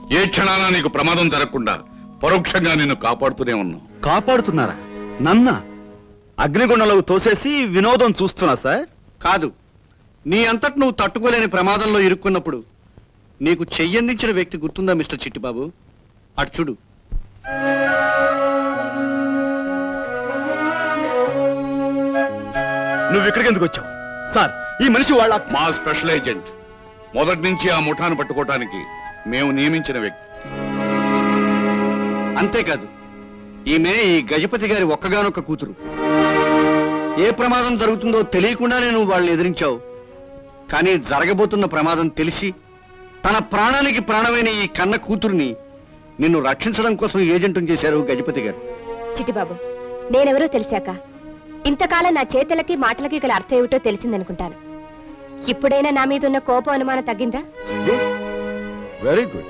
ఏ క్షణాన నీకు ప్రమాదం జరగకుండా పరోక్షంగా నిన్ను కాపాడుతూనే ఉన్నాం కాపాడుతున్నారా నన్న అగ్నిగుండంలోకి తోసేసి వినోదం చూస్తున్నా సార్ కాదు నీ అంతటి నువ్వు తట్టుకోలేని ప్రమాదంలో ఇరుక్కున్నప్పుడు నీకు చెయ్యందించిన వ్యక్తి గుర్తుందా మిస్టర్ చిట్టిబాబు అటు చూడు నువ్వు ఇక్కడికి ఎందుకు వచ్చావు సార్ ఈ మనిషి వాళ్ళ మా స్పెషల్ ఏజెంట్ మొదటి నుంచి ఆ ముఠాను పట్టుకోవటానికి మేము నియమించిన వ్యక్తి అంతేకాదు ఈమె ఈ గజపతి గారి ఒక్కగానొక్క కూతురు ఏ ప్రమాదం జరుగుతుందో తెలియకుండానే నువ్వు వాళ్ళని ఎదిరించావు కానీ జరగబోతున్న ప్రమాదం తెలిసి తన ప్రాణానికి ప్రాణమైన ఈ కన్న కూతుర్ని నిన్ను రక్షించడం కోసం ఏజెంటం చేశారు గజపతి గారు చిట్టిబాబు నేనెవరో తెలిసాక ఇంతకాలం నా చేతలకి మాటలకి గల అర్థం ఏమిటో తెలిసిందనుకుంటాను ఇప్పుడైనా నా మీద ఉన్న కోపం అనుమానం తగ్గిందా వెరీ గుడ్